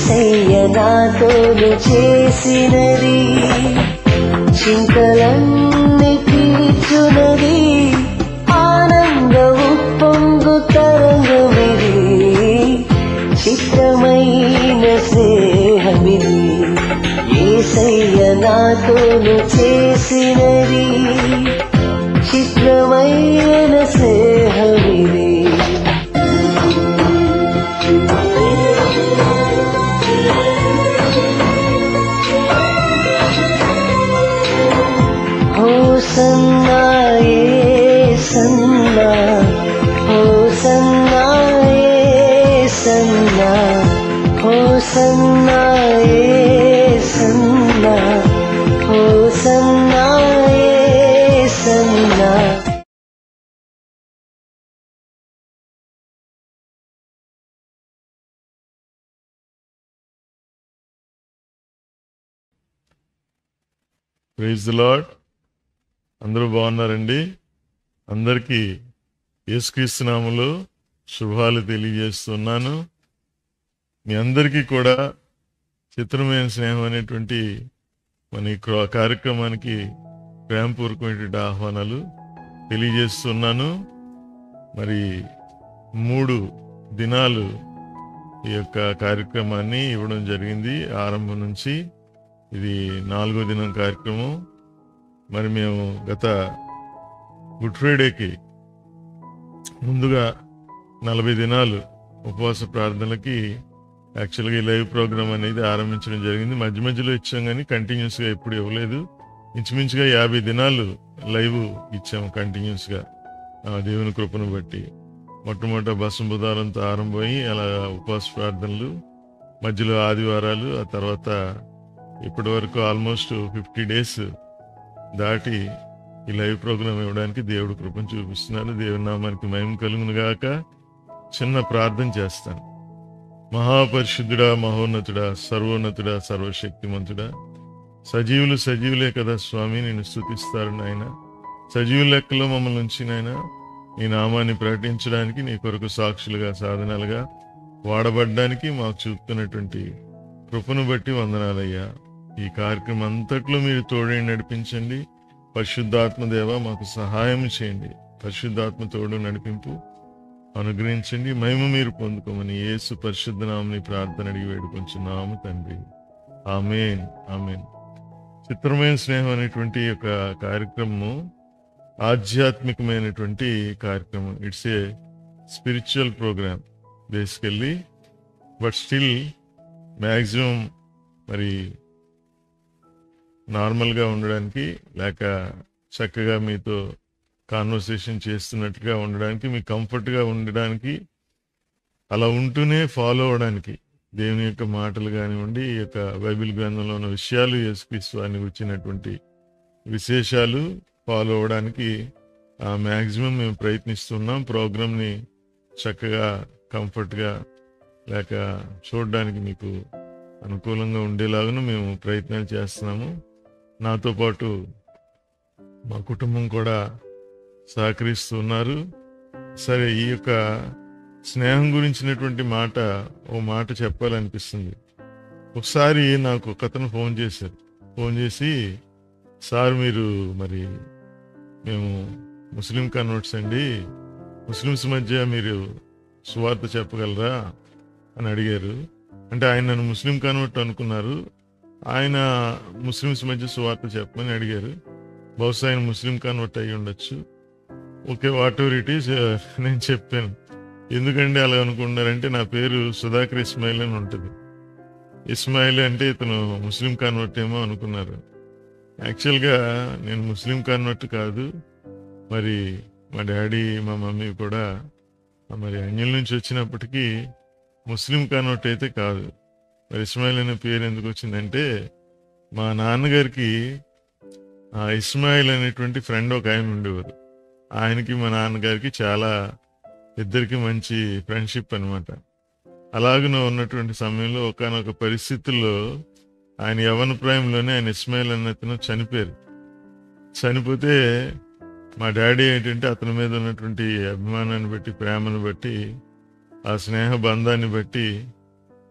ఏసయ్య నాతోను చేసినది చింతలన్నీ తీర్చునది ఆనందము పొంగు తరంగమిది చిత్రమైన స్నేహమిది ఏసయ్య నాతోను చేసినది చిత్రమైన స్నేహమిది హోసన్నా ఏసన్నా హోసన్నా ఏసన్నా హోసన్నా ఏసన్నా హోసన్నా ఏసన్నా ప్రైజ్ ది లాడ్ అందరూ బాగున్నారండి అందరికీ యేసుక్రీస్తునామలో శుభాలు తెలియజేస్తున్నాను మీ అందరికీ కూడా చిత్రమైన స్నేహం అనేటువంటి మన ఈ క్ర- కార్యక్రమానికి ప్రేమపూర్వకమైనటువంటి ఆహ్వానాలు తెలియజేస్తున్నాను మరి మూడు దినాలు ఈ యొక్క కార్యక్రమాన్ని ఇవ్వడం జరిగింది ఆరంభం నుంచి ఇది నాలుగో దినం కార్యక్రమం మరి మేము గత గుడ్ ఫ్రైడేకి ముందుగా నలభై దినాలు ఉపవాస ప్రార్థనలకి యాక్చువల్గా ఈ లైవ్ ప్రోగ్రామ్ అనేది ఆరంభించడం జరిగింది మధ్య మధ్యలో ఇచ్చాం కానీ కంటిన్యూస్గా ఎప్పుడు ఇవ్వలేదు ఇంచుమించుగా యాభై దినాలు లైవ్ ఇచ్చాము కంటిన్యూస్గా ఆ దేవుని కృపను బట్టి మొట్టమొదట బస్సు బుధారంతో ఆరంభమై అలా ఉపవాస ప్రార్థనలు మధ్యలో ఆదివారాలు ఆ తర్వాత ఇప్పటి వరకు ఆల్మోస్ట్ ఫిఫ్టీ డేస్ దాటి ఈ లైవ్ ప్రోగ్రామ్ ఇవ్వడానికి దేవుడు కృపను చూపిస్తున్నాడు దేవుని నామానికి మహిమ కలుగును గాక చిన్న ప్రార్థన చేస్తాను మహాపరిశుద్ధుడా మహోన్నతుడా సర్వోన్నతుడా సర్వశక్తిమంతుడా సజీవులు సజీవులే కదా స్వామి నేను స్థుతిస్తారు నాయన సజీవుల లెక్కలో మమ్మల్ని ఉంచి నాయన నీ నామాన్ని ప్రకటించడానికి నీ కొరకు సాక్షులుగా సాధనాలుగా వాడబడ్డానికి మాకు చూపుతున్నటువంటి కృపను బట్టి వందనాలయ్యా ఈ కార్యక్రమం అంతట్లో మీరు తోడే నడిపించండి పరిశుద్ధాత్మ దేవ మాకు సహాయం చేయండి పరిశుద్ధాత్మ తోడు నడిపింపు అనుగ్రహించండి మహిమ మీరు పొందుకోమని యేసు పరిశుద్ధ నామని ప్రార్థన అడిగి వేడుకొంచున్నాము తండ్రి ఆమెన్ ఆమెన్ చిత్రమైన స్నేహం అనేటువంటి ఒక కార్యక్రమము ఆధ్యాత్మికమైనటువంటి కార్యక్రమం it's a spiritual program basically but still maximum మరి నార్మల్గా ఉండడానికి లేక చక్కగా మీతో కాన్వర్సేషన్ చేస్తున్నట్టుగా ఉండడానికి మీకు కంఫర్ట్గా ఉండడానికి అలా ఉంటూనే ఫాలో అవడానికి దేవుని యొక్క మాటలు కానివ్వండి ఈ యొక్క బైబిల్ గ్రంథంలో ఉన్న విషయాలు యేసుక్రీస్తు అని వచ్చినటువంటి విశేషాలు ఫాలో అవడానికి మ్యాక్సిమం మేము ప్రయత్నిస్తున్నాం ప్రోగ్రామ్ని చక్కగా కంఫర్ట్గా లేక చూడడానికి మీకు అనుకూలంగా ఉండేలాగాను మేము ప్రయత్నాలు చేస్తున్నాము నాతో పాటు మా కుటుంబం కూడా సహకరిస్తున్నారు సరే ఈ యొక్క స్నేహం గురించినటువంటి మాట ఓ మాట చెప్పాలనిపిస్తుంది ఒకసారి నాకు ఒక అతను ఫోన్ చేశారు ఫోన్ చేసి సార్ మీరు మరి మేము ముస్లిం కన్వర్ట్స్ అండి ముస్లిమ్స్ మధ్య మీరు సువార్త చెప్పగలరా అని అడిగారు అంటే ఆయన నన్ను ముస్లిం కన్వర్ట్ అనుకున్నారు ఆయన ముస్లిమ్స్ మధ్య సువార్త చెప్పమని అడిగారు బహుశా ఆయన ముస్లిం కన్వర్ట్ అయ్యి ఉండొచ్చు okay whatever it is నేను చెప్పాను ఎందుకండి అలా అనుకున్నారంటే నా పేరు సుధాకర్ ఇస్మాయిల్ అని ఉంటుంది ఇస్మాయిల్ అంటే ఇతను ముస్లిం కన్వర్ట్ ఏమో అనుకున్నారు యాక్చువల్గా నేను ముస్లిం కన్వర్ట్ కాదు మరి మా డాడీ మా మమ్మీ కూడా మరి అన్యుల నుంచి వచ్చినప్పటికీ ముస్లిం కన్వర్ట్ అయితే కాదు మరి ఇస్మాయిల్ అనే పేరు ఎందుకు వచ్చిందంటే మా నాన్నగారికి ఆ ఇస్మాయిల్ అనేటువంటి ఫ్రెండ్ ఒక ఆయన ఉండేవారు ఆయనకి మా నాన్నగారికి చాలా ఇద్దరికి మంచి ఫ్రెండ్షిప్ అన్నమాట అలాగనే ఉన్నటువంటి సమయంలో ఒకనొక పరిస్థితుల్లో ఆయన యవన ప్రాయంలోనే ఆయన ఇస్మాయిల్ అన్న అతను చనిపోయారు చనిపోతే మా డాడీ ఏంటంటే అతని మీద ఉన్నటువంటి అభిమానాన్ని బట్టి ప్రేమను బట్టి ఆ స్నేహ బంధాన్ని బట్టి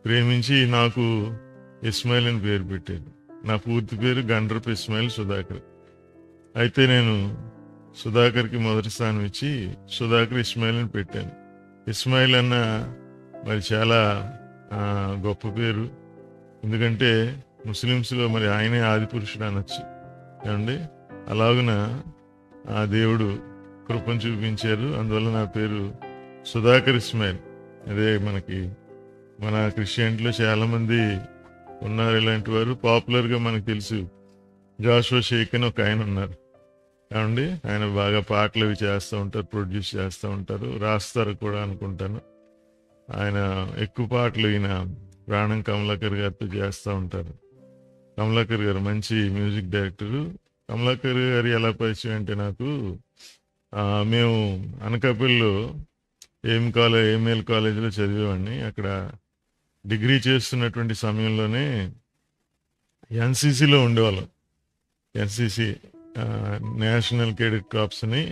ప్రేమించి నాకు ఇస్మాయిల్ అని పేరు పెట్టారు నా పూర్తి పేరు గండ్రపు ఇస్మాయిల్ సుధాకర్ అయితే నేను సుధాకర్కి మొదటి స్థానం ఇచ్చి సుధాకర్ ఇస్మాయిల్ అని పెట్టాను ఇస్మాయిల్ అన్న మరి చాలా ఆ, గొప్ప పేరు ఎందుకంటే ముస్లిమ్స్లో మరి ఆయనే ఆది పురుషుడు అనొచ్చు ఏమండి అలాగున ఆ దేవుడు కృపను చూపించారు అందువల్ల నా పేరు సుధాకర్ ఇస్మాయిల్ అదే మనకి మన క్రిస్టియన్లో చాలా మంది ఉన్నారు ఇలాంటి వారు పాపులర్ గా మనకు తెలుసు జాషువా షేక్ అని ఒక ఆయన ఉన్నారు ఏమండి ఆయన బాగా పాటలు అవి చేస్తూ ఉంటారు ప్రొడ్యూస్ చేస్తూ ఉంటారు రాస్తారు కూడా అనుకుంటాను ఆయన ఎక్కువ పాటలు ఈయన ప్రాణం కమలాకర్ గారితో చేస్తూ ఉంటారు కమలాకర్ గారు మంచి మ్యూజిక్ డైరెక్టర్ కమలాకర్ గారు ఎలా పరిచయం అంటే నాకు ఆ, మేము అనకాపల్లిలో ఏం కాలేజ్ ఏఎంఎల్ కాలేజీలో చదివేవాడిని అక్కడ డిగ్రీ చేస్తున్నటువంటి సమయంలోనే ఎన్సీసీలో ఉండేవాళ్ళం ఎన్సీసీ నేషనల్ క్రెడిట్ క్రాప్స్ అని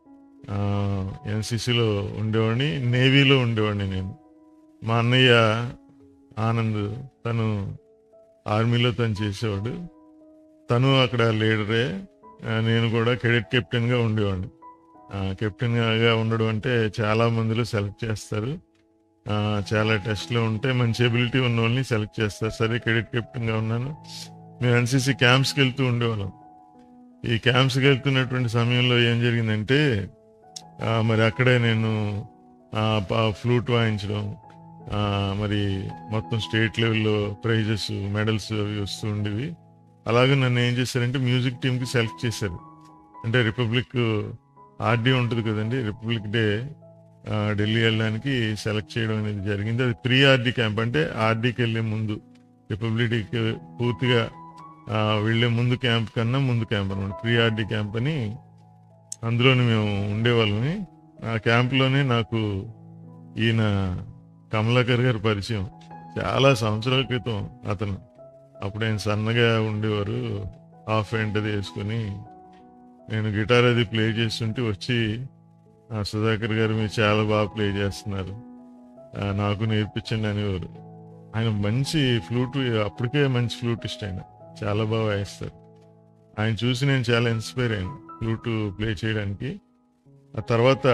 ఎన్సీసీలో ఉండేవాడిని నేవీలో ఉండేవాడిని నేను మా అన్నయ్య ఆనంద్ తను ఆర్మీలో తను చేసేవాడు తను అక్కడ లీడరే ఆ, నేను కూడా కెడెట్ కెప్టెన్గా ఉండేవాడిని ఆ, కెప్టెన్గా ఉండడం అంటే చాలా మందిలో సెలెక్ట్ చేస్తారు ఆ, చాలా టెస్ట్లు ఉంటే మంచి ఎబిలిటీ ఉన్న వాళ్ళని సెలెక్ట్ చేస్తారు సరే క్రెడిట్ కెప్టెన్గా ఉన్నాను మేము ఎన్సీసీ క్యాంప్స్కి వెళ్తూ ఉండేవాళ్ళం ఈ క్యాంప్స్కి వెళ్తున్నటువంటి సమయంలో ఏం జరిగిందంటే ఆ, మరి అక్కడే నేను ఫ్లూట్ వాయించడం ఆ, మరి మొత్తం స్టేట్ లెవెల్లో ప్రైజెస్ మెడల్స్ అవి వస్తూ ఉండేవి అలాగే నన్ను ఏం చేశారంటే మ్యూజిక్ టీంకి సెలెక్ట్ చేశారు అంటే రిపబ్లిక్ ఆర్డీ ఉంటుంది కదండి రిపబ్లిక్ డే ఆ, ఢిల్లీ వెళ్ళడానికి సెలెక్ట్ చేయడం అనేది జరిగింది అది ప్రీ ఆర్డీ క్యాంప్ అంటే ఆర్డీకి వెళ్ళే ముందు రిపబ్లిక్ డేకి పూర్తిగా ఆ, వెళ్ళే ముందు క్యాంప్ కన్నా ముందు క్యాంప్ అనమాట ప్రీ ఆర్డీ క్యాంప్ అని అందులోని మేము ఉండేవాళ్ళని ఆ క్యాంప్లోనే నాకు ఈయన కమలాకర్ గారి పరిచయం చాలా సంవత్సరాల క్రితం అతను అప్పుడు ఆయన సన్నగా ఉండేవారు హాఫ్ హ్యాండ్ అది వేసుకొని నేను గిటార్ అది ప్లే చేస్తుంటే వచ్చి ఆ సుధాకర్ గారు మీరు చాలా బాగా ప్లే చేస్తున్నారు ఆ, నాకు నేర్పించండి అనేవారు ఆయన మంచి ఫ్లూట్ అప్పటికే మంచి ఫ్లూటిస్ట్ ఆయన చాలా బాగా వాయిస్తారు ఆయన చూసి నేను చాలా ఇన్స్పైర్ అయ్యాను ఫ్లూట్ ప్లే చేయడానికి ఆ తర్వాత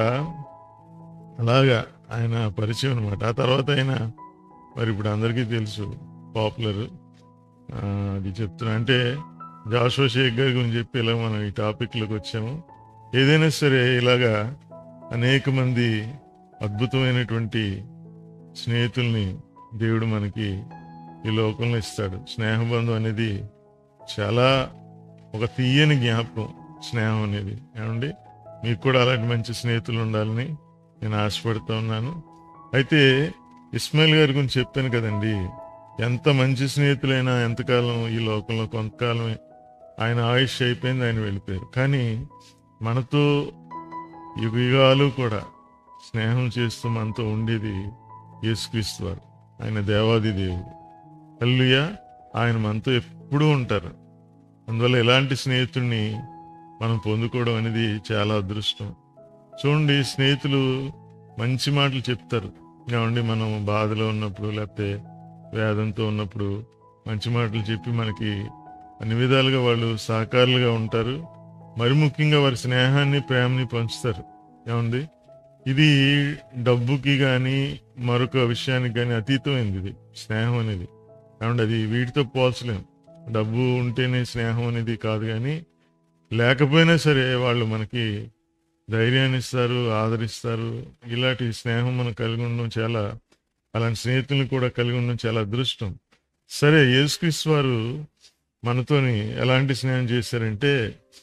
అలాగా ఆయన పరిచయం అనమాట ఆ తర్వాత ఆయన మరి ఇప్పుడు అందరికీ తెలుసు పాపులర్ అది చెప్తున్నా అంటే జాషువా షేక్ గారి గురించి చెప్పి ఇలా మనం ఈ టాపిక్లోకి వచ్చాము ఏదైనా సరే ఇలాగా అనేక మంది అద్భుతమైనటువంటి స్నేహితుల్ని దేవుడు మనకి ఈ లోకంలో ఇస్తాడు స్నేహబంధం అనేది చాలా ఒక తీయని జ్ఞాపకం స్నేహం అనేది ఏమండి మీకు కూడా అలాంటి మంచి స్నేహితులు ఉండాలని నేను ఆశపడుతూ ఉన్నాను అయితే ఇస్మాయిల్ గారి గురించి చెప్పాను కదండి ఎంత మంచి స్నేహితులైనా ఎంతకాలం ఈ లోకంలో కొంతకాలమే ఆయన ఆయుష్ అయిపోయింది ఆయన వెళ్ళిపోయారు కానీ మనతో యుగ యుగాలు కూడా స్నేహం చేస్తూ మనతో ఉండేది యేసుక్రీస్తు వారు ఆయన దేవాది దేవుడు హల్లుయా ఆయన మనతో ఎప్పుడూ ఉంటారు అందువల్ల ఎలాంటి స్నేహితుడిని మనం పొందుకోవడం అనేది చాలా అదృష్టం చూడండి స్నేహితులు మంచి మాటలు చెప్తారు ఏమండి మనం బాధలో ఉన్నప్పుడు లేకపోతే వేదంతో ఉన్నప్పుడు మంచి మాటలు చెప్పి మనకి అన్ని విధాలుగా వాళ్ళు సహకారులుగా ఉంటారు మరి ముఖ్యంగా వారి స్నేహాన్ని ప్రేమని పంచుతారు ఏమండి ఇది డబ్బుకి కానీ మరొక విషయానికి కానీ అతీతమైంది ఇది స్నేహం అనేది ఏమండి అది వీటితో పోల్చలేం డబ్బు ఉంటేనే స్నేహం అనేది కాదు కానీ లేకపోయినా సరే వాళ్ళు మనకి ధైర్యాన్ని ఇస్తారు ఆదరిస్తారు ఇలాంటి స్నేహం మనం కలిగి ఉండడం చాలా అలాంటి స్నేహితులను కూడా కలిగి ఉండడం చాలా అదృష్టం సరే యేసుక్రీస్తు వారు మనతోని ఎలాంటి స్నేహం చేశారంటే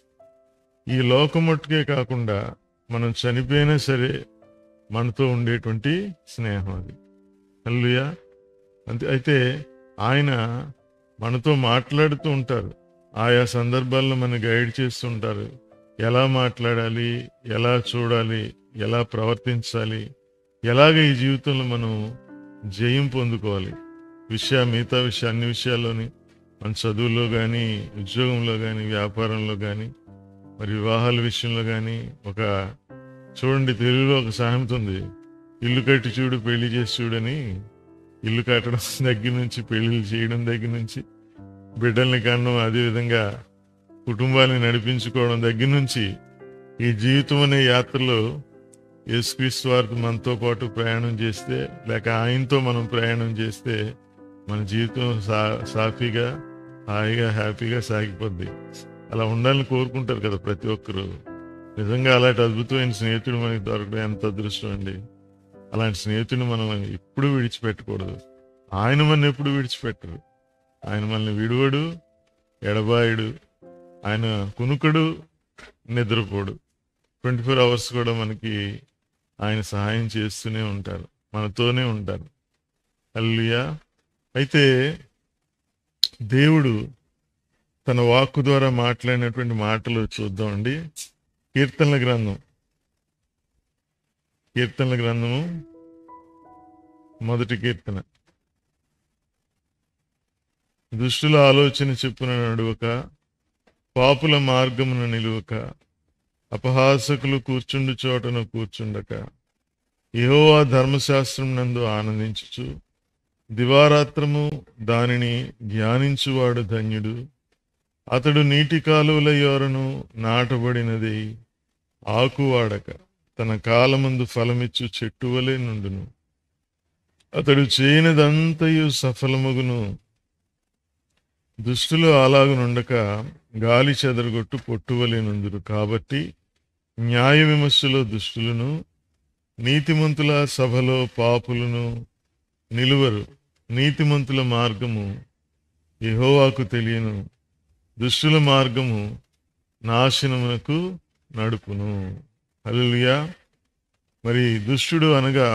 ఈ లోకమట్టుకే కాకుండా మనం చనిపోయినా సరే మనతో ఉండేటువంటి స్నేహం అది అల్లుయా అంతే అయితే ఆయన మనతో మాట్లాడుతూ ఉంటారు ఆయా సందర్భాల్లో మన గైడ్ చేస్తుంటారు ఎలా మాట్లాడాలి ఎలా చూడాలి ఎలా ప్రవర్తించాలి ఎలాగ ఈ జీవితంలో మనం జయం పొందుకోవాలి విషయ మిగతా విషయ అన్ని విషయాల్లోని మన చదువులో కానీ ఉద్యోగంలో కానీ వ్యాపారంలో కానీ మరి వివాహాల విషయంలో కానీ ఒక చూడండి తెలుగులో ఒక సామెత ఉంది ఇల్లు కట్టి చూడు పెళ్లి చేసి చూడని ఇల్లు కట్టడం దగ్గర నుంచి పెళ్లిళ్ళు చేయడం దగ్గర నుంచి బిడ్డల్ని కనడం అదేవిధంగా కుటుంబాన్ని నడిపించుకోవడం దగ్గర నుంచి ఈ జీవితం అనే యాత్రలో యేసుక్రీస్తు వారితో మనతో పాటు ప్రయాణం చేస్తే లేక ఆయనతో మనం ప్రయాణం చేస్తే మన జీవితం సా సాఫీగా హాయిగా హ్యాపీగా సాగిపోద్ది అలా ఉండాలని కోరుకుంటారు కదా ప్రతి ఒక్కరు నిజంగా అలాంటి అద్భుతమైన స్నేహితుడు మనకి దొరకడం ఎంత అదృష్టం అండి అలాంటి స్నేహితుడిని మనం ఎప్పుడు విడిచిపెట్టకూడదు ఆయన మన ఎప్పుడు విడిచిపెట్టరు ఆయన మనల్ని విడువడు ఎడబాయుడు ఆయన కునుకడు నిద్రపోడు ట్వంటీ ఫోర్ అవర్స్ కూడా మనకి ఆయన సహాయం చేస్తూనే ఉంటారు మనతోనే ఉంటారు అల్లుయా అయితే దేవుడు తన వాక్కు ద్వారా మాట్లాడినటువంటి మాటలు చూద్దామండి కీర్తనల గ్రంథం కీర్తనల గ్రంథము మొదటి కీర్తన దుష్టుల ఆలోచన చెప్పున నడువక పాపుల మార్గమున నిలువక అపహాసకులు కూర్చుండు చోటను కూర్చుండక యెహోవా ధర్మశాస్త్రం నందు ఆనందించుచు దివారాత్రము దానిని ధ్యానించువాడు ధన్యుడు అతడు నీటి కాలువల యోరను నాటబడినది ఆకువాడక తన కాలమందు ఫలమిచ్చు చెట్టు వలె నుండును అతడు చేయనిదంతయు సఫలమగును దుష్టులు అలాగునుండక గాలి చెదరగొట్టు పొట్టువలే నుందురు కాబట్టి న్యాయ విమర్శలో దుష్టులను నీతిమంతుల సభలో పాపులను నిలువరు నీతిమంతుల మార్గము యెహోవాకు తెలియను దుష్టుల మార్గము నాశనమునకు నడుపును హల్లెలూయా మరి దుష్టుడు అనగా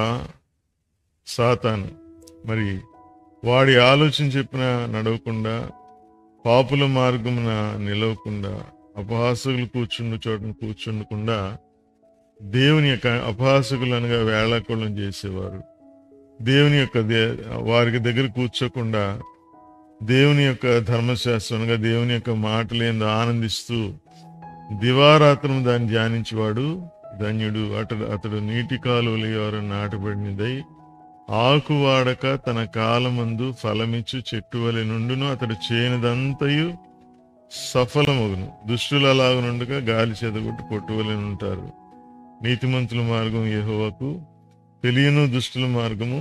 సాతాను మరి వాడి ఆలోచన చెప్పిన నడవకుండా పాపుల మార్గమున నిలవకుండా అపహాసకులు కూర్చుండు చోటను కూర్చుండకుండా దేవుని యొక్క అపహాసకులు అనగా వేళాకోళం చేసేవారు దేవుని యొక్క దే- వారికి దగ్గర కూర్చోకుండా దేవుని యొక్క ధర్మశాస్త్రం అనగా దేవుని యొక్క మాటలేందు ఆనందిస్తూ దివారాత్రం దాన్ని ధ్యానించేవాడు ధన్యుడు అతడు అతడు నీటి కాలువలు ఎవరు నాటబడినదై ఆకు వాడక తన కాలమందు ఫలమిచ్చు చెట్టు వలె నుండును అతడు చేయనిదంతయు సఫలమగును దుష్టులు అలాగనుండగా గాలి చెదగొట్టు పొట్టువలె ఉంటారు నీతిమంతుల మార్గం యెహోవాకు తెలియను దుష్టుల మార్గము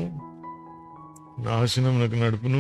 నాశనమునకు నడుపును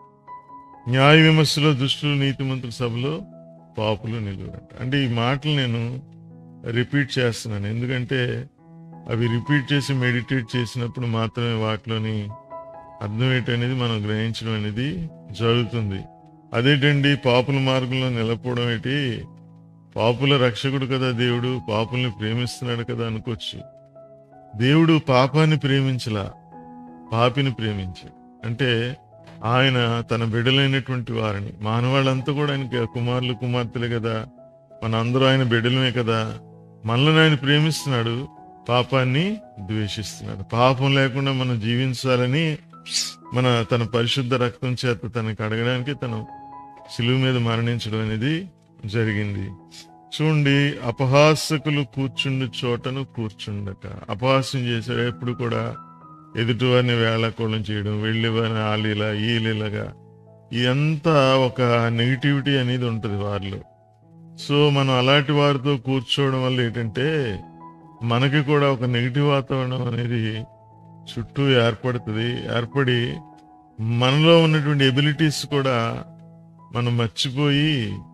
న్యాయ విమర్శలో దుష్టులు నీతిమంతుల సభలో పాపులు నిలువరంట అంటే ఈ మాటలు నేను రిపీట్ చేస్తున్నాను ఎందుకంటే అవి రిపీట్ చేసి మెడిటేట్ చేసినప్పుడు మాత్రమే వాటిలోని అర్థం ఏంటనేది మనం గ్రహించడం అనేది జరుగుతుంది అదేంటండి పాపుల మార్గంలో నిలపడం ఏంటి పాపుల రక్షకుడు కదా దేవుడు పాపుల్ని ప్రేమిస్తున్నాడు కదా అనుకోవచ్చు దేవుడు పాపాన్ని ప్రేమించలా పాపిని ప్రేమించాడు అంటే ఆయన తన బిడ్డలైనటువంటి వారిని మానవాళ్ళంతా కూడా ఆయనకి కుమారులు కుమార్తెలే కదా మన అందరూ ఆయన బిడ్డలమే కదా మనల్ని ఆయన ప్రేమిస్తున్నాడు పాపాన్ని ద్వేషిస్తున్నాడు పాపం లేకుండా మనం జీవించాలని మన తన పరిశుద్ధ రక్తం చేత తనకి అడగడానికి తను శిలువు మీద మరణించడం అనేది జరిగింది చూడండి అపహాసకులు కూర్చుండు చోటను కూర్చుండక అపహాస్యం చేశాడు ఎప్పుడు కూడా ఎదుటివారిని వేళాకోళం చేయడం వెళ్ళి వారిని ఆలీలా ఈలీలగా ఇదంతా ఒక నెగిటివిటీ అనేది ఉంటుంది వారిలో సో మనం అలాంటి వారితో కూర్చోవడం వల్ల ఏంటంటే మనకి కూడా ఒక నెగిటివ్ వాతావరణం అనేది చుట్టూ ఏర్పడుతుంది ఏర్పడి మనలో ఉన్నటువంటి ఎబిలిటీస్ కూడా మనం మర్చిపోయి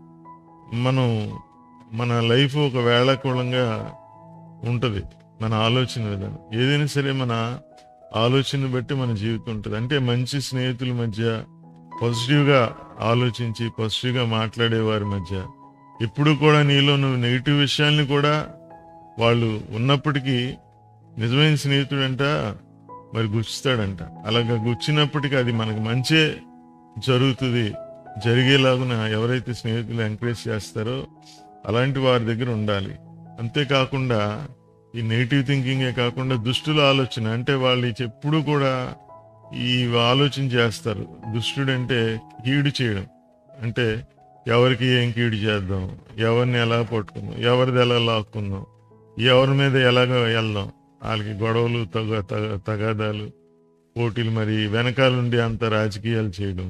మనం మన లైఫ్ ఒక వేళాకోళంగా ఉంటుంది మన ఆలోచన విధానం ఏదైనా సరే మన ఆలోచన బట్టి మన జీవితం ఉంటుంది అంటే మంచి స్నేహితుల మధ్య పాజిటివ్గా ఆలోచించి పాజిటివ్గా మాట్లాడే వారి మధ్య ఎప్పుడు కూడా నీలో నువ్వు నెగిటివ్ విషయాల్ని కూడా వాళ్ళు ఉన్నప్పటికీ నిజమైన స్నేహితుడంట మరి గుచ్చుతాడంట అలాగా గుచ్చినప్పటికీ అది మనకి మంచే జరుగుతుంది జరిగేలాగున ఎవరైతే స్నేహితులు ఎంకరేజ్ చేస్తారో అలాంటి వారి దగ్గర ఉండాలి అంతేకాకుండా ఈ నెగిటివ్ థింకింగే కాకుండా దుష్టుల ఆలోచన అంటే వాళ్ళు ఎప్పుడు కూడా ఈ ఆలోచన చేస్తారు దుష్టుడంటే కీడు చేయడం అంటే ఎవరికి ఏం కీడు చేద్దాం ఎవరిని ఎలా పట్టుకుందాం ఎవరిది ఎలా లాక్కుందాం ఎవరి మీద ఎలాగ వెళ్దాం వాళ్ళకి గొడవలు తగ తగ తగాదాలు పోటీలు మరి వెనకాలండి అంత రాజకీయాలు చేయడం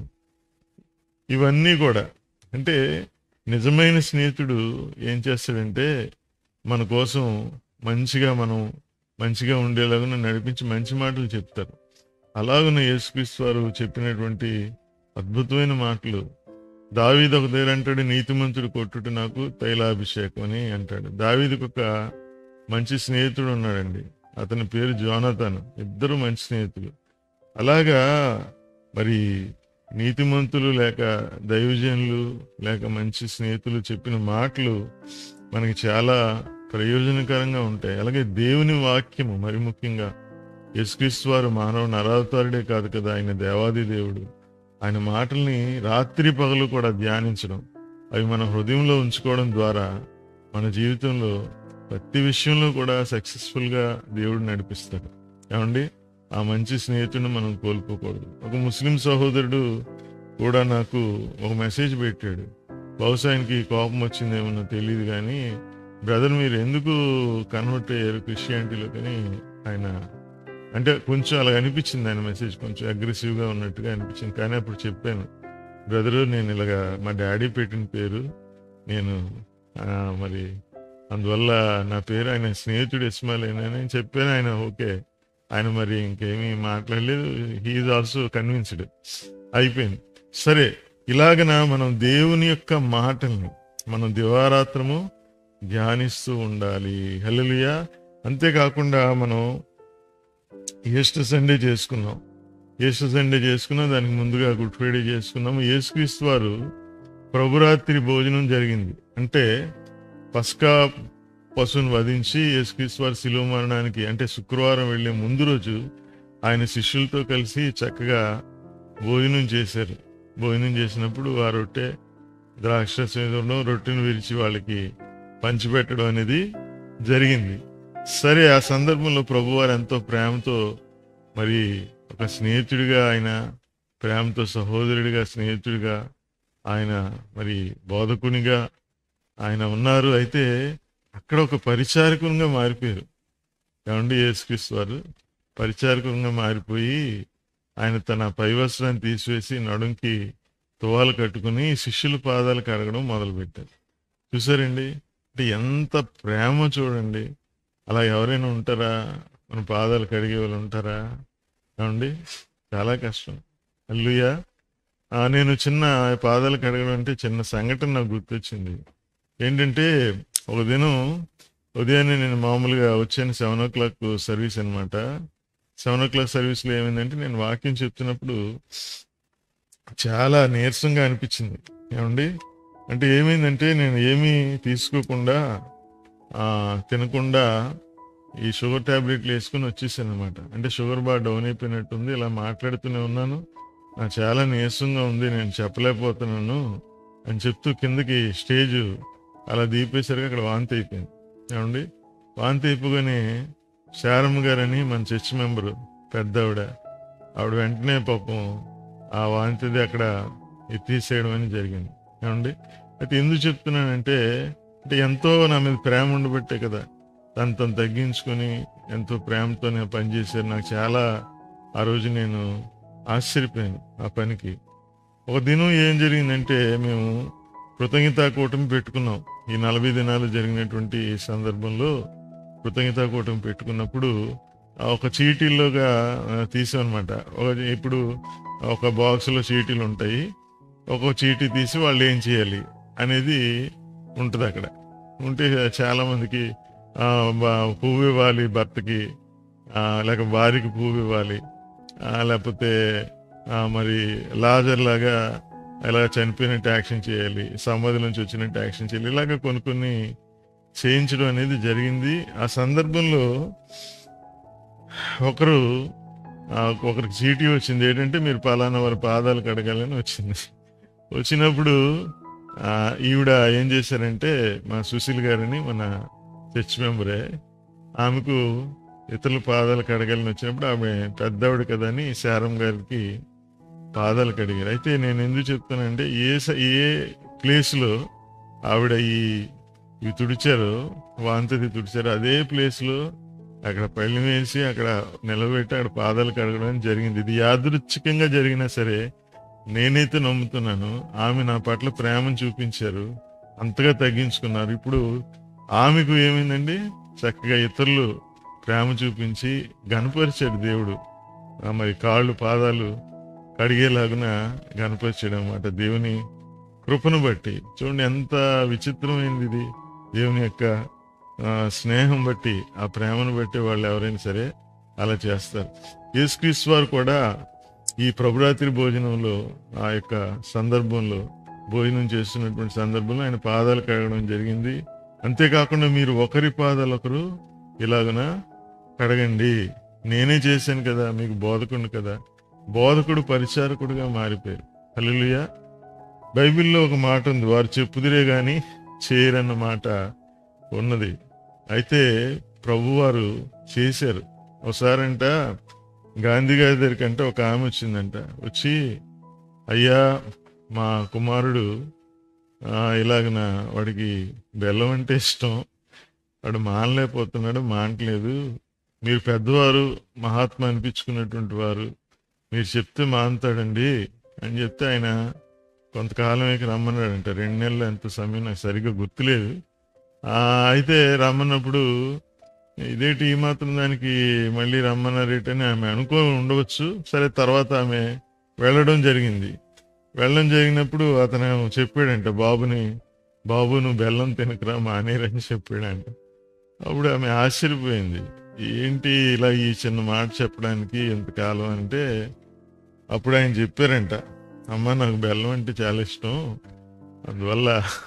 ఇవన్నీ కూడా అంటే నిజమైన స్నేహితుడు ఏం చేస్తాడంటే మన కోసం మంచిగా మనం మంచిగా ఉండేలాగా నడిపించి మంచి మాటలు చెప్తారు అలాగున యేసుక్రీస్తు వారు చెప్పినటువంటి అద్భుతమైన మాటలు దావీదు ఒక దగ్గర అంటాడు నీతిమంతుడు కొట్టుట నాకు తైలాభిషేకం అని అంటాడు దావీదుకు ఒక మంచి స్నేహితుడు ఉన్నాడండి అతని పేరు జోనతన్ ఇద్దరు మంచి స్నేహితులు అలాగా మరి నీతిమంతులు లేక దైవజనులు లేక మంచి స్నేహితులు చెప్పిన మాటలు మనకి చాలా ప్రయోజనకరంగా ఉంటాయి అలాగే దేవుని వాక్యము మరి ముఖ్యంగా యేసుక్రీస్తు వారు మానవ నరావతారుడే కాదు కదా ఆయన దేవాది దేవుడు ఆయన మాటల్ని రాత్రి పగలు కూడా ధ్యానించడం అవి మన హృదయంలో ఉంచుకోవడం ద్వారా మన జీవితంలో ప్రతి విషయంలో కూడా సక్సెస్ఫుల్ గా దేవుడు నడిపిస్తాడు ఏమండి ఆ మంచి స్నేహితుడిని మనం కోల్పోకూడదు ఒక ముస్లిం సహోదరుడు కూడా నాకు ఒక మెసేజ్ పెట్టాడు బహుశా ఆయనకి కోపం వచ్చిందేమో తెలియదు కానీ బ్రదర్ మీరు ఎందుకు కన్వర్ట్ అయ్యారు క్రిస్టియానిటీలో కానీ ఆయన అంటే కొంచెం అలా అనిపించింది ఆయన మెసేజ్ కొంచెం అగ్రెసివ్ గా ఉన్నట్టుగా అనిపించింది కానీ అప్పుడు చెప్పాను బ్రదరు నేను ఇలాగా మా డాడీ పెట్టిన పేరు నేను ఆ, మరి అందువల్ల నా పేరు ఆయన స్నేహితుడు ఇస్మాయిల్ అని చెప్పాను ఆయన ఓకే ఆయన మరి ఇంకేమీ మాట్లాడలేదు హీఈ్ ఆల్సో కన్విన్స్డ్ అయిపోయింది సరే ఇలాగన మనం దేవుని యొక్క మాటల్ని మనం దివారాత్రము ధ్యానిస్తూ ఉండాలి హల్లెలూయా అంతేకాకుండా మనం ఈస్టర్ సండే చేసుకున్నాం ఈస్టర్ సండే చేసుకున్నాం దానికి ముందుగా గుడ్ ఫ్రైడే చేసుకున్నాము యేసుక్రీస్తు వారు ప్రభురాత్రి భోజనం జరిగింది అంటే పస్కా పశువును వధించి యేసుక్రీస్తు వారి శిలువ మరణానికి అంటే శుక్రవారం వెళ్ళే ముందు రోజు ఆయన శిష్యులతో కలిసి చక్కగా భోజనం చేశారు భోజనం చేసినప్పుడు ఆ రొట్టె ద్రాక్ష సేదడం రొట్టెను విరిచి వాళ్ళకి పంచిపెట్టడం అనేది జరిగింది సరే ఆ సందర్భంలో ప్రభువారు ఎంతో ప్రేమతో మరి ఒక స్నేహితుడిగా ఆయన ప్రేమతో సహోదరుడిగా స్నేహితుడిగా ఆయన మరి బోధకునిగా ఆయన ఉన్నారు అయితే అక్కడ ఒక పరిచారకునిగా మారిపోయారు ఏమండి యేసుక్రీస్తు వారు పరిచారకునిగా మారిపోయి ఆయన తన పైవస్త్రాన్ని తీసివేసి నడుంకి తువాలు కట్టుకుని శిష్యుల పాదాలు కడగడం మొదలుపెట్టారు చూసారండి అంటే ఎంత ప్రేమ చూడండి అలా ఎవరైనా ఉంటారా మన పాదాలు కడిగే వాళ్ళు ఉంటారా ఏమండి చాలా కష్టం అల్లుయా నేను చిన్న పాదాలు కడగడం అంటే చిన్న సంఘటన నాకు గుర్తొచ్చింది ఏంటంటే ఒక దినం ఉదయాన్నే నేను మామూలుగా వచ్చాను సెవెన్ ఓ క్లాక్ సర్వీస్ అనమాట సెవెన్ ఓ క్లాక్ సర్వీస్లో ఏమైందంటే నేను వాక్యం చెప్తున్నప్పుడు చాలా నీరసంగా అనిపించింది ఏమండి అంటే ఏమైందంటే నేను ఏమీ తీసుకోకుండా ఆ, తినకుండా ఈ షుగర్ టాబ్లెట్లు వేసుకుని వచ్చేసాను అనమాట అంటే షుగర్ బాగా డౌన్ అయిపోయినట్టుంది ఇలా మాట్లాడుతూనే ఉన్నాను నాకు చాలా నీరసంగా ఉంది నేను చెప్పలేకపోతున్నాను అని చెప్తూ కిందకి స్టేజ్ అలా దీపేసరికి అక్కడ వాంతి అయిపోయింది ఏమండి వాంతి అయిపోగానే శారమ్మ గారని మన చర్చ్ మెంబరు పెద్ద ఆవిడ ఆవిడ వెంటనే పాపం ఆ వాంతిది అక్కడ ఎత్తేసేయడం అని జరిగింది ఏమండి అయితే ఎందుకు చెప్తున్నానంటే అంటే ఎంతో నా మీద ప్రేమ ఉండబట్టే కదా తను తను తగ్గించుకొని ఎంతో ప్రేమతో నేను పనిచేశారు నాకు చాలా ఆ రోజు నేను ఆశ్చర్యపోయాను ఆ పనికి ఒక దినం ఏం జరిగిందంటే మేము కృతజ్ఞతా కూటమి పెట్టుకున్నాం ఈ నలభై దినాలు జరిగినటువంటి ఈ సందర్భంలో కృతజ్ఞతా కూటమి పెట్టుకున్నప్పుడు ఆ ఒక చీటీల్లోగా తీసామన్నమాట ఒక ఇప్పుడు ఒక బాక్స్లో చీటీలు ఉంటాయి ఒక చీటీ తీసి వాళ్ళు ఏం చేయాలి అనేది ఉంటుంది అక్కడ ఉంటే చాలా మందికి ఆ, బా- పువ్వు ఇవ్వాలి భర్తకి ఆ, లేక భార్యకి పువ్వు ఇవ్వాలి ఆ, లేకపోతే ఆ, మరి లాజర్ లాగా ఎలా చనిపోయినట్టు యాక్షన్ చేయాలి సమాధి నుంచి వచ్చినట్టు యాక్షన్ చేయాలి ఇలాగ కొన్ని కొన్ని చేయించడం అనేది జరిగింది ఆ సందర్భంలో ఒకరు ఆ, ఒకరికి చీటీ వచ్చింది ఏంటంటే మీరు పలానా వారి పాదాలు కడగాలని వచ్చింది వచ్చినప్పుడు ఆ, ఈవిడ ఏం చేశారంటే మా సుశీల్ గారని మన చర్చ్ మెంబరే ఆమెకు ఇతరుల పాదాలు కడగాలని వచ్చినప్పుడు ఆమె పెద్దవిడ కదా అని శారం గారికి పాదాలు కడిగారు అయితే నేను ఎందుకు చెప్తానంటే ఏ స- ఏ ప్లేస్లో ఆవిడ ఈ ఇవి తుడిచారో వాంతది తుడిచారో అదే ప్లేస్లో అక్కడ పళ్ళి వేసి అక్కడ నిలబెట్టి అక్కడ పాదాలు కడగడం జరిగింది ఇది యాదృచ్ఛికంగా జరిగినా సరే నేనైతే నమ్ముతున్నాను ఆమె నా పట్ల ప్రేమను చూపించారు అంతగా తగ్గించుకున్నారు ఇప్పుడు ఆమెకు ఏమైందండి చక్కగా ఇతరులు ప్రేమ చూపించి గనపరిచాడు దేవుడు ఆ మరి కాళ్ళు పాదాలు కడిగేలాగున గనపరిచాడు అనమాట దేవుని కృపను బట్టి చూడండి ఎంత విచిత్రమైనది ఇది దేవుని యొక్క ఆ, స్నేహం బట్టి ఆ ప్రేమను బట్టి వాళ్ళు ఎవరైనా సరే అలా చేస్తారు యేసుక్రీస్తు వారు కూడా ఈ ప్రభురాత్రి భోజనంలో ఆ యొక్క సందర్భంలో భోజనం చేస్తున్నటువంటి సందర్భంలో ఆయన పాదాలు కడగడం జరిగింది అంతేకాకుండా మీరు ఒకరి పాదాలు ఒకరు ఇలాగన కడగండి నేనే చేశాను కదా మీకు బోధకుడు కదా బోధకుడు పరిచారకుడుగా మారిపోయారు హల్లెలూయా బైబిల్లో ఒక మాట ఉంది వారు చెప్పుదిరే గాని చేయరన్న మాట ఉన్నది అయితే ప్రభువారు చేశారు ఒకసారంట గాంధీ గారి దగ్గరికంటే ఒక ఆమె వచ్చిందంట వచ్చి అయ్యా మా కుమారుడు ఆ, ఇలాగన వాడికి బెల్లం అంటే ఇష్టం వాడు మానలేకపోతున్నాడు మానట్లేదు మీరు పెద్దవారు మహాత్మా అనిపించుకున్నటువంటి వారు మీరు చెప్తే మానుతాడండి అని చెప్తే ఆయన కొంతకాలం ఇక రమ్మన్నాడంట రెండు నెలలు ఎంత సమయం నాకు సరిగ్గా గుర్తులేదు ఆ, అయితే రమ్మన్నప్పుడు ఇదేంటి ఈ మాత్రం దానికి మళ్ళీ రమ్మన్నారేటని ఆమె అనుకో ఉండవచ్చు సరే తర్వాత ఆమె వెళ్ళడం జరిగింది వెళ్ళడం జరిగినప్పుడు అతను చెప్పాడంట బాబుని బాబు నువ్వు బెల్లం తినకరా మానేరని చెప్పాడంట అప్పుడు ఆమె ఆశ్చర్యపోయింది ఏంటి ఇలా ఈ చిన్న మాట చెప్పడానికి ఎంతకాలం అంటే అప్పుడు ఆయన చెప్పారంట అమ్మ నాకు బెల్లం అంటే చాలా ఇష్టం అందువల్ల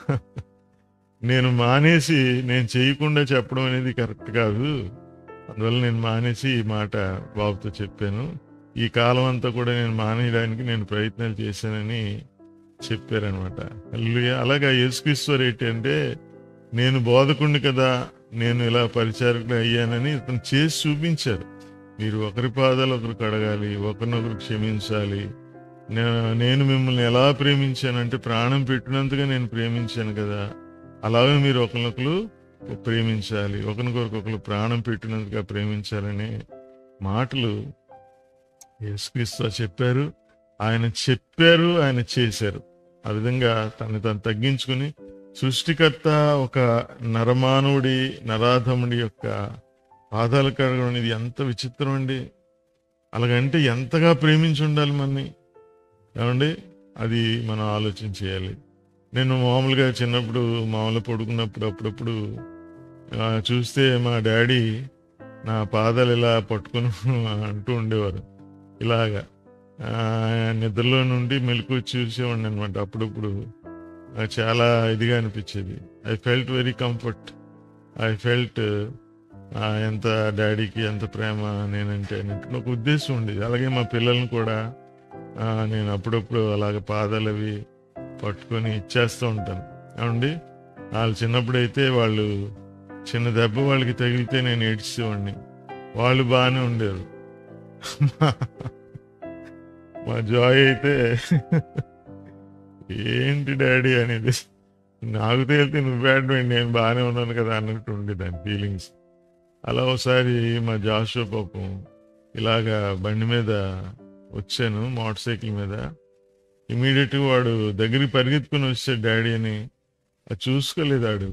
నేను మానేసి నేను చేయకుండా చెప్పడం అనేది కరెక్ట్ కాదు అందువల్ల నేను మానేసి ఈ మాట బాబుతో చెప్పాను ఈ కాలం అంతా కూడా నేను మానేయడానికి నేను ప్రయత్నాలు చేశానని చెప్పారనమాట హల్లెలూయా అలాగా యేసుక్రీశ్వర్ ఏంటంటే నేను బోధకుడిని కదా నేను ఇలా పరిచారకుడు అయ్యానని ఇతను చేసి చూపించారు మీరు ఒకరి పాదాలు ఒకరు కడగాలి ఒకరినొకరు క్షమించాలి నే- నేను మిమ్మల్ని ఎలా ప్రేమించానంటే ప్రాణం పెట్టినంతగా నేను ప్రేమించాను కదా అలాగే మీరు ఒకరినొకరు ప్రేమించాలి ఒకరికొకరు ఒకరు ప్రాణం పెట్టినంతగా ప్రేమించాలనే మాటలు యేసుక్రీస్తు చెప్పారు ఆయన చెప్పారు ఆయన చేశారు ఆ విధంగా తను తను తగ్గించుకుని సృష్టికర్త ఒక నరమానవుడి నరాధముడి యొక్క పాదాలు కడగడం అనేది ఎంత విచిత్రం అండి అలాగంటే ఎంతగా ప్రేమించి ఉండాలి మనని ఏమండి అది మనం ఆలోచన చేయాలి నేను మామూలుగా చిన్నప్పుడు మామూలుగా పడుకున్నప్పుడు అప్పుడప్పుడు ఆ, చూస్తే మా డాడీ నా పాదాలు ఇలా పట్టుకుని అంటూ ఉండేవారు ఇలాగా ఆ, నిద్రలో నుండి మెలకు చూసేవాడిని అనమాట అప్పుడప్పుడు నాకు చాలా ఇదిగా అనిపించేది I felt very comfort I felt ఎంత డాడీకి ఎంత ప్రేమ నేనంటే అన్నట్టు ఒక ఉద్దేశం ఉండేది అలాగే మా పిల్లల్ని కూడా ఆ, నేను అప్పుడప్పుడు అలాగ పాదాలు అవి పట్టుకొని ఇచ్చేస్తూ ఉంటాను ఏమండి వాళ్ళు చిన్నప్పుడైతే వాళ్ళు చిన్న దెబ్బ వాళ్ళకి తగిలితే నేను ఏడ్చేవాడిని వాళ్ళు బాగానే ఉండేరు మా జాయ్ అయితే ఏంటి డాడీ అనేది నాకు తేలితే నువ్వు బ్యాడ్ నేను బాగానే ఉన్నాను కదా అన్నట్టు ఉండేదాని ఫీలింగ్స్ అలా ఒకసారి మా జాషో పాపం ఇలాగా బండి మీద వచ్చాను మోటార్ సైకిల్ మీద ఇమీడియట్గా వాడు దగ్గరికి పరిగెత్తుకుని వచ్చాడు డాడీ అని అది చూసుకోలేదు ఆడు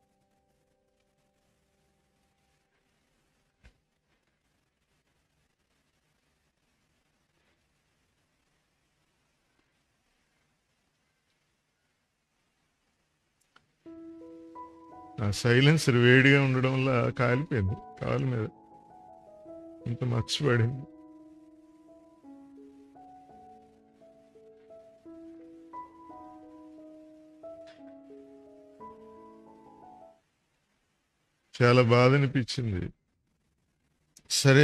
ఆ సైలెన్సర్ వేడిగా ఉండడం వల్ల కాలిపోయింది కాలు మీద ఇంత మర్చిపడింది చాలా బాధ అనిపించింది సరే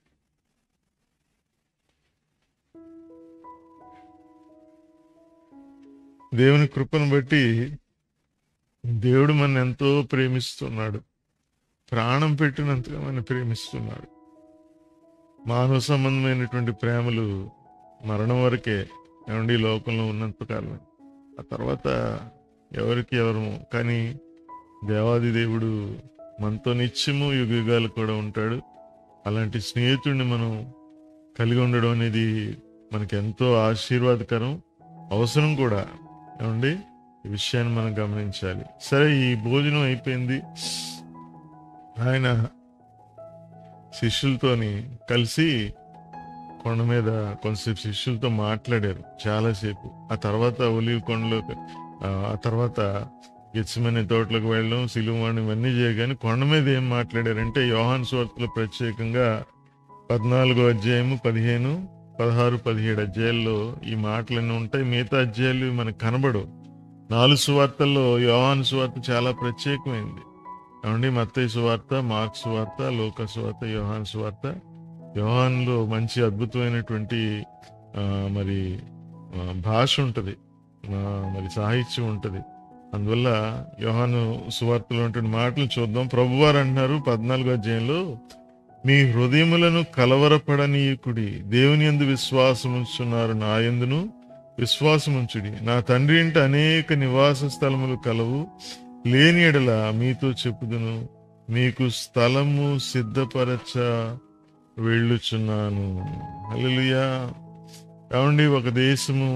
దేవుని కృపను బట్టి దేవుడు మన ఎంతో ప్రేమిస్తున్నాడు ప్రాణం పెట్టినంతగా మన ప్రేమిస్తున్నాడు మానవ సంబంధమైనటువంటి ప్రేమలు మరణం వరకే ఏమండి ఈ లోకంలో ఉన్నంతకాలం ఆ తర్వాత ఎవరికి ఎవరము కానీ దేవాది దేవుడు మనతో నిత్యము యుగ యుగాలు కూడా ఉంటాడు అలాంటి స్నేహితుడిని మనం కలిగి ఉండడం అనేది మనకి ఎంతో ఆశీర్వాదకరం అవసరం కూడా ఏమండి ఈ విషయాన్ని మనం గమనించాలి సరే ఈ భోజనం అయిపోయింది ఆయన శిష్యులతోని కలిసి కొండ మీద కొంతసేపు శిష్యులతో మాట్లాడారు చాలాసేపు ఆ తర్వాత ఒలివ్ కొండలో ఆ ఆ తర్వాత గెచ్చమనే తోటలకు వెళ్ళడం సిలువాణి ఇవన్నీ చేయగానే కొండ మీద ఏం మాట్లాడారంటే యోహాన్ స్వార్తలో ప్రత్యేకంగా పద్నాలుగో అధ్యాయము పదిహేను పదహారు పదిహేడు అధ్యాయాల్లో ఈ మాటలన్నీ ఉంటాయి మిగతా అధ్యాయాలు మనకు కనబడవు నాలుగు సువార్తల్లో యోహాను సువార్త చాలా ప్రత్యేకమైంది ఏమండి మత్తయి సువార్త మార్క్ సువార్త లోక సువార్త యోహాన్ సువార్త యోహాన్లో మంచి అద్భుతమైనటువంటి ఆ, మరి ఆ, భాష ఉంటుంది మరి సాహిత్యం ఉంటుంది అందువల్ల యోహాను సువార్తలో ఉన్నటువంటి మాటలు చూద్దాం ప్రభువారు అంటున్నారు పద్నాలుగో అధ్యాయంలో మీ హృదయములను కలవరపడనీయకుడి దేవుని యందు విశ్వాసముంచున్నారు నా యందును విశ్వాసముంచుడి నా తండ్రి ఇంట అనేక నివాస స్థలములు కలవు లేని ఎడల మీతో చెప్పుదును మీకు స్థలము సిద్ధపరచ వెళ్ళుచున్నాను హల్లెలూయా ఏమండి ఒక దేశము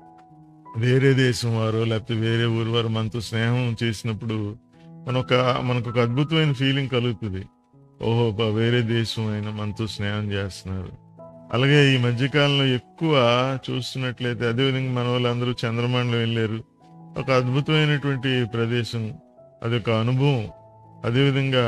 వేరే దేశం వారు లేకపోతే వేరే ఊరు వారు మనతో స్నేహం చేసినప్పుడు మనొక మనకు ఒక అద్భుతమైన ఫీలింగ్ కలుగుతుంది ఓహో బా- వేరే దేశం అయినా మనతో స్నేహం చేస్తున్నారు అలాగే ఈ మధ్యకాలంలో ఎక్కువ చూస్తున్నట్లయితే అదేవిధంగా మన వాళ్ళందరూ చంద్రమండలం వెళ్ళారు ఒక అద్భుతమైనటువంటి ప్రదేశం అదొక అనుభవం అదేవిధంగా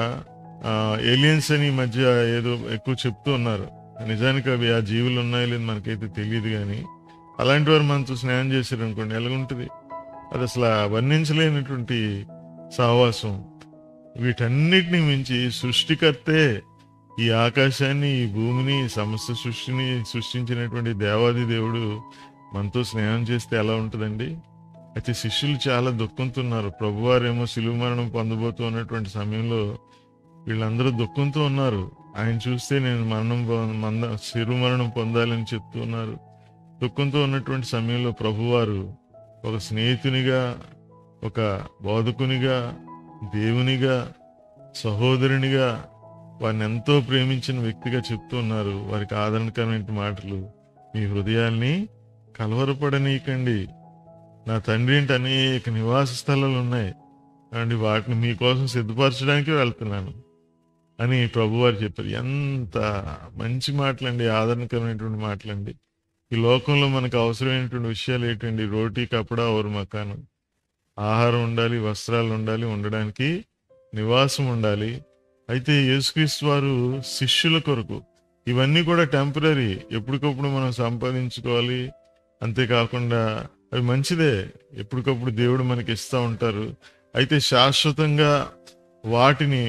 ఏలియన్స్ అని ఈ మధ్య ఏదో ఎక్కువ చెప్తూ ఉన్నారు నిజానికి అవి ఆ జీవులు ఉన్నాయో లేదు మనకైతే తెలియదు కానీ అలాంటి వారు మనతో స్నేహం చేశారు అనుకోండి ఎలాగుంటుంది అది అసలు వర్ణించలేనటువంటి సావాసం వీటన్నిటిని మించి సృష్టికర్తే ఈ ఆకాశాన్ని ఈ భూమిని ఈ సమస్త సృష్టిని సృష్టించినటువంటి దేవాది దేవుడు మనతో స్నేహం చేస్తే ఎలా ఉంటుందండి అయితే శిష్యులు చాలా దుఃఖంతో ఉన్నారు ప్రభువారేమో శిలువ మరణం పొందబోతూ ఉన్నటువంటి సమయంలో వీళ్ళందరూ దుఃఖంతో ఉన్నారు ఆయన చూస్తే నేను మరణం పొ- మంద శిరు మరణం పొందాలని చెప్తూ ఉన్నారు దుఃఖంతో ఉన్నటువంటి సమయంలో ప్రభువారు ఒక స్నేహితునిగా ఒక బోధకునిగా దేవునిగా సహోదరునిగా వారిని ఎంతో ప్రేమించిన వ్యక్తిగా చెప్తూ ఉన్నారు వారికి ఆదరణకరమైన మాటలు మీ హృదయాల్ని కలవరపడనీయకండి నా తండ్రి ఇంటి అనేక నివాస స్థలాలు ఉన్నాయి అండి వాటిని మీకోసం సిద్ధపరచడానికి వెళ్తున్నాను అని ప్రభువారు చెప్పారు ఎంత మంచి మాటలండి ఆదరణకరమైనటువంటి మాటలండి ఈ లోకంలో మనకు అవసరమైనటువంటి విషయాలు ఏంటండి రోటీ కపడా ఓరు మకాను ఆహారం ఉండాలి వస్త్రాలు ఉండాలి ఉండడానికి నివాసం ఉండాలి అయితే యేసుక్రీస్తు వారు శిష్యుల కొరకు ఇవన్నీ కూడా టెంపరీ ఎప్పటికప్పుడు మనం సంపాదించుకోవాలి అంతేకాకుండా అవి మంచిదే ఎప్పటికప్పుడు దేవుడు మనకి ఇస్తూ ఉంటారు అయితే శాశ్వతంగా వాటిని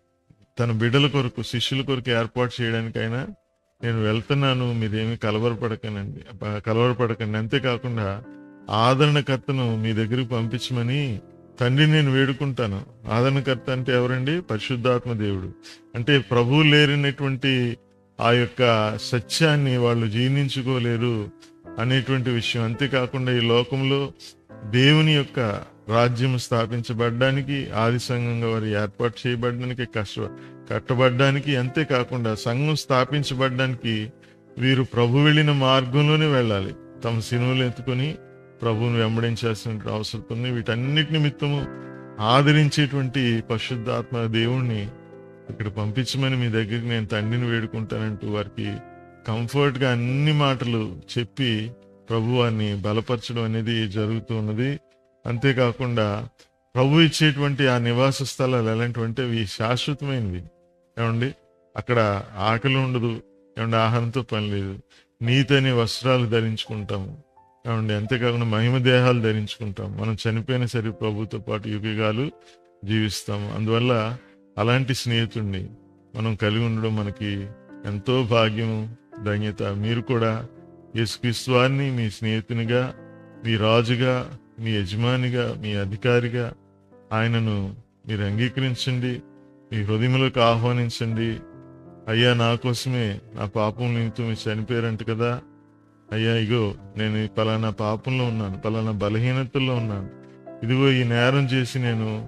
తన బిడ్డల కొరకు శిష్యుల కొరకు ఏర్పాటు చేయడానికైనా నేను వెళ్తున్నాను మీరేమి కలవరపడకనండి ప- కలవరపడకండి అంతేకాకుండా ఆదరణకర్తను మీ దగ్గరికి పంపించమని తండ్రి నేను వేడుకుంటాను ఆదరణకర్త అంటే ఎవరండి పరిశుద్ధాత్మ దేవుడు అంటే ప్రభువు లేరినటువంటి ఆ యొక్క సత్యాన్ని వాళ్ళు జీర్ణించుకోలేరు అనేటువంటి విషయం అంతేకాకుండా ఈ లోకంలో దేవుని యొక్క రాజ్యం స్థాపించబడ్డానికి ఆది సంఘంగా వారు ఏర్పాటు చేయబడడానికి కష్ట కట్టబడ్డానికి అంతేకాకుండా సంఘం స్థాపించబడ్డానికి వీరు ప్రభు వెళ్ళిన మార్గంలోనే వెళ్ళాలి తమ సినువులు ఎత్తుకొని ప్రభువుని వెంబడించాల్సిన అవసరం ఉంది వీటన్నిటి నిమిత్తము ఆదరించేటువంటి పరిశుద్ధాత్మ దేవుణ్ణి ఇక్కడ పంపించమని మీ దగ్గరికి నేను తండ్రిని వేడుకుంటానంటూ వారికి కంఫర్ట్ గా అన్ని మాటలు చెప్పి ప్రభు వారిని బలపరచడం అనేది జరుగుతూ ఉన్నది అంతేకాకుండా ప్రభు ఇచ్చేటువంటి ఆ నివాస స్థలాలు ఎలాంటివంటే అవి శాశ్వతమైనవి ఏమండి అక్కడ ఆకలి ఉండదు ఏమండి ఆహారంతో పని లేదు నీతని వస్త్రాలు ధరించుకుంటాము ఏమండి అంతేకాకుండా మహిమ దేహాలు ధరించుకుంటాం మనం చనిపోయిన సరే ప్రభుతో పాటు యుగాలు జీవిస్తాము అందువల్ల అలాంటి స్నేహితుడిని మనం కలిగి ఉండడం మనకి ఎంతో భాగ్యం ధన్యత మీరు కూడా యేసుక్రీస్తు వారిని మీ స్నేహితునిగా మీ రాజుగా మీ యజమానిగా మీ అధికారిగా ఆయనను మీరు అంగీకరించండి మీ హృదయములకు ఆహ్వానించండి అయ్యా నా కోసమే నా పాపం నిమిత్తం మీరు చనిపోయారంట కదా అయ్యా ఇగో నేను ఈ పలానా పాపంలో ఉన్నాను పలానా బలహీనతల్లో ఉన్నాను ఇదిగో ఈ నేరం చేసి నేను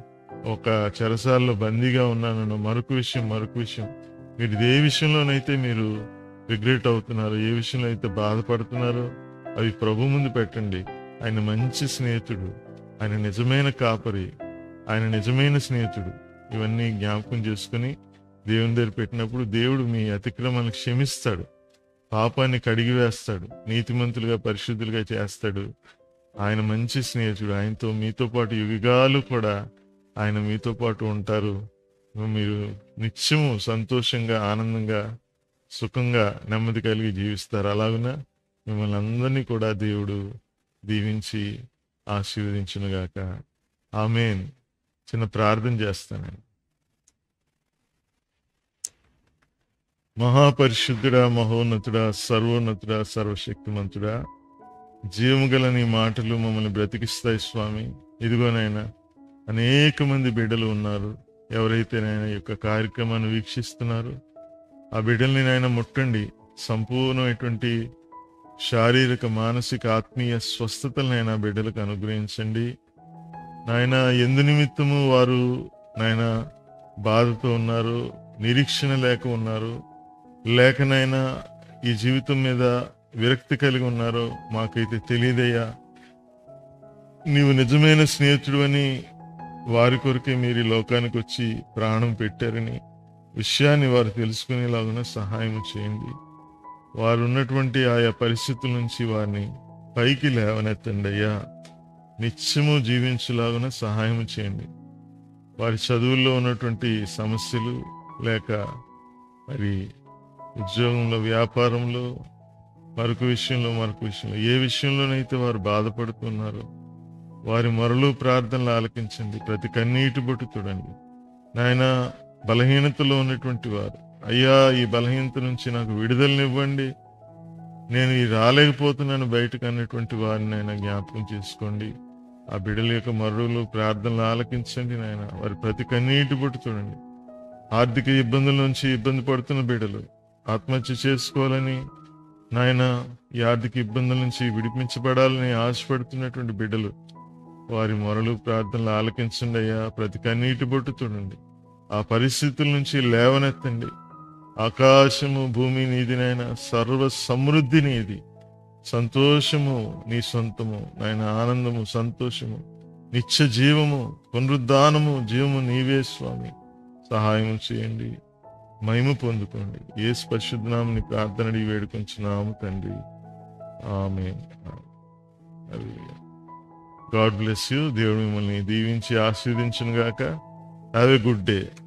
ఒక చెరసాల్లో బందీగా ఉన్నానన్న మరొక విషయం మరొక విషయం మీరు ఏ విషయంలోనైతే మీరు రిగ్రెట్ అవుతున్నారో ఏ విషయంలో అయితే బాధపడుతున్నారో అవి ప్రభు ముందు పెట్టండి ఆయన మంచి స్నేహితుడు ఆయన నిజమైన కాపరి ఆయన నిజమైన స్నేహితుడు ఇవన్నీ జ్ఞాపకం చేసుకుని దేవుని దగ్గర పెట్టినప్పుడు దేవుడు మీ అతిక్రమాన్ని క్షమిస్తాడు పాపాన్ని కడిగి వేస్తాడు నీతిమంతులుగా పరిశుద్ధులుగా చేస్తాడు ఆయన మంచి స్నేహితుడు ఆయనతో మీతో పాటు యుగాలు కూడా ఆయన మీతో పాటు ఉంటారు మీరు నిత్యము సంతోషంగా ఆనందంగా సుఖంగా నెమ్మది కలిగి జీవిస్తారు అలాగున మిమ్మల్ని అందరినీ కూడా దేవుడు దీవించి ఆశీర్వదించునుగాక ఆమెన్ చిన్న ప్రార్థన చేస్తాను మహాపరిశుద్ధుడా మహోన్నతుడా సర్వోన్నతుడా సర్వశక్తిమంతుడా జీవము గల నీ మాటలు మమ్మల్ని బ్రతికిస్తాయి స్వామి ఇదిగోనైనా అనేక మంది బిడ్డలు ఉన్నారు ఎవరైతే నాయన ఈ యొక్క కార్యక్రమాన్ని వీక్షిస్తున్నారు ఆ బిడ్డల్ని నాయన ముట్టండి సంపూర్ణమైనటువంటి శారీరక మానసిక ఆత్మీయ స్వస్థతలనైనా బిడ్డలకు అనుగ్రహించండి నాయన ఎందు నిమిత్తము వారు నాయన బాధతో ఉన్నారు నిరీక్షణ లేక ఉన్నారు లేకనైనా ఈ జీవితం మీద విరక్తి కలిగి ఉన్నారో మాకైతే తెలియదయ్యా నీవు నిజమైన స్నేహితుడు అని వారి కొరకే మీరు ఈ లోకానికి వచ్చి ప్రాణం పెట్టారని విషయాన్ని వారు తెలుసుకునేలాగా సహాయం చేయండి వారు ఉన్నటువంటి ఆయా పరిస్థితుల నుంచి వారిని పైకి లేవనెత్తండి అయ్యా నిత్యము జీవించేలాగా సహాయం చేయండి వారి చదువుల్లో ఉన్నటువంటి సమస్యలు లేక మరి ఉద్యోగంలో వ్యాపారంలో మరొక విషయంలో మరొక విషయంలో ఏ విషయంలోనైతే వారు బాధపడుతున్నారో వారి మొరలు ప్రార్థనలు ఆలకించండి ప్రతి కన్నీటి బొట్టు చూడండి నాయన బలహీనతలో ఉన్నటువంటి వారు అయ్యా ఈ బలహీనత నుంచి నాకు విడుదలనివ్వండి నేను ఈ రాలేకపోతున్నాను బయటకు అన్నటువంటి వారిని ఆయన జ్ఞాపకం చేసుకోండి ఆ బిడ్డల యొక్క మరులు ప్రార్థనలు ఆలకించండి నాయన వారి ప్రతి కన్నీటి బొట్టు చూడండి ఆర్థిక ఇబ్బందుల నుంచి ఇబ్బంది పడుతున్న బిడ్డలు ఆత్మహత్య చేసుకోవాలని నాయన ఈ ఆర్థిక ఇబ్బందుల నుంచి విడిపించబడాలని ఆశపడుతున్నటువంటి బిడ్డలు వారి మొరలు ప్రార్థనలు ఆలకించండి అయ్యా ప్రతి కన్నీటి బొట్టు చూడండి ఆ పరిస్థితుల నుంచి లేవనెత్తండి ఆకాశము భూమి నీదినైనా సర్వ సమృద్ధి నీది సంతోషము నీ సొంతము నాయన ఆనందము సంతోషము నిత్య జీవము పునరుద్ధానము జీవము నీవే స్వామి సహాయం చేయండి మహిమ పొందుకోండి ఏ పరిశుద్ధనామని ప్రార్థన అడిగి వేడుకొంచున్నాము తండ్రి ఆమె గాడ్ బ్లెస్ యూ దేవుడు మిమ్మల్ని దీవించి ఆశీర్వదించును గాక హ్యావ్ ఎ గుడ్ డే